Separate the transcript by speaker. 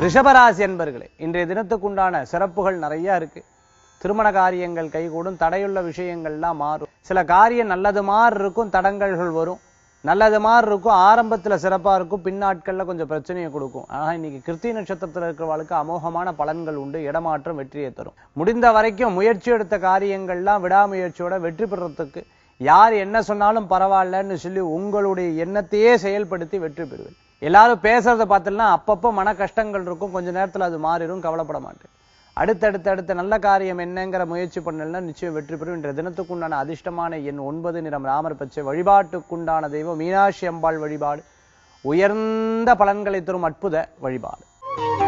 Speaker 1: ரிஷபராசி என்பர்களே இன்றைய தினத்துக்குண்டான சிறப்புகள் நிறைய இருக்கு திருமண காரியங்கள் கைகூடும் தடையுள்ள விஷயங்கள்லாம் மாறும் சில காரியம் நல்லது மாதிரி இருக்கும் தடங்கல்கள் வரும் நல்லது மாதிரி இருக்கும் ஆரம்பத்துல சிறப்பா இருக்கும் பின்னாட்கள்ல கொஞ்சம் பிரச்சனையை கொடுக்கும் ஆனா இன்னைக்கு கிருத்தி நட்சத்திரத்துல இருக்கிறவளுக்கு அமோகமான பலன்கள் உண்டு இடமாற்றம் வெற்றியை தரும் முடிந்த வரைக்கும் முயற்சி எடுத்த காரியங்கள்லாம் விடாமுயற்சியோட வெற்றி பெறத்துக்கு யார் என்ன சொன்னாலும் பரவாயில்லன்னு சொல்லி உங்களுடைய எண்ணத்தையே செயல்படுத்தி வெற்றி பெறுவேன் எல்லாரும் பேசுறத பார்த்தீங்கன்னா அப்பப்போ மன கஷ்டங்கள் இருக்கும் கொஞ்ச நேரத்துல அது மாறிடும் கவலைப்பட மாட்டேன் அடுத்தடுத்த அடுத்த நல்ல காரியம் என்னங்கிற முயற்சி பண்ணலன்னா நிச்சயம் வெற்றி பெறும் இன்றைய தினத்துக்குண்டான அதிர்ஷ்டமான எண் ஒன்பது நிறம் ராமர் பச்சை வழிபாட்டுக்குண்டான தெய்வம் மீனாட்சி அம்பாள் வழிபாடு உயர்ந்த பலன்களை தரும் அற்புத வழிபாடு